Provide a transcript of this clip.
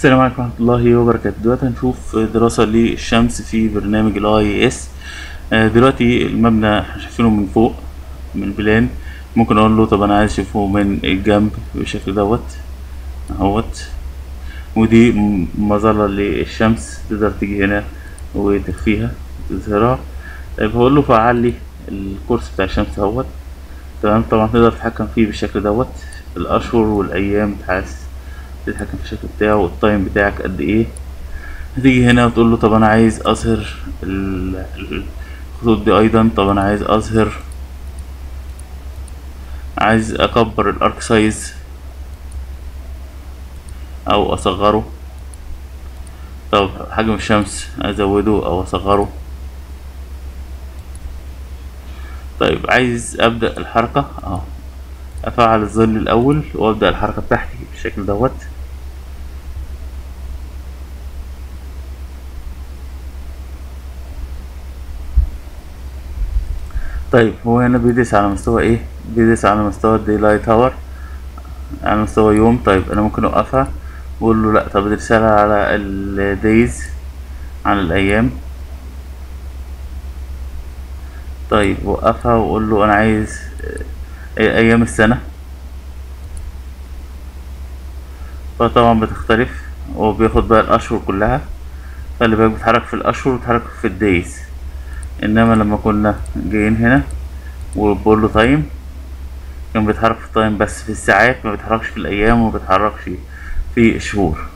السلام عليكم ورحمة الله وبركاته دلوقتي هنشوف دراسة للشمس في برنامج الاي اس دلوقتي المبنى احنا شايفينه من فوق من البلان ممكن اقول له طب انا عايز اشوفه من الجنب بالشكل دوت اهوت ودي م- مظلة للشمس تقدر تيجي هنا وتخفيها تظهرها طيب هقول له فعل لي الكورس بتاع الشمس اهوت تمام طبعا تقدر تتحكم فيه بالشكل دوت الاشهر والايام بتحس تتحكم في الشكل بتاعه والتايم بتاعك قد ايه هتيجي هنا وتقول له طب انا عايز اظهر ال- ال- الخطوط دي ايضا طب انا عايز اظهر عايز اكبر الارك سايز او اصغره طب حجم الشمس ازوده او اصغره طيب عايز ابدا الحركه اهو افعل الظل الاول وابدا الحركه بتاعتي بالشكل دوت طيب هو هنا بيدرس على مستوى ايه بيدرس على مستوى الدي لايت هاور على مستوى يوم طيب انا ممكن اوقفها واقول له لا طب ادرسها لها على الدايز على الايام طيب وقفها واقول له انا عايز آه، ايام السنه فطبعا بتختلف هو بياخد بقى الاشهر كلها خلي بالك بيتحرك في الاشهر وبيتحرك في الدايز انما لما كنا جايين هنا وبقول له تايم كان بيتحرك في التايم بس في الساعات ما بيتحركش في الايام وما بيتحركش في الشهور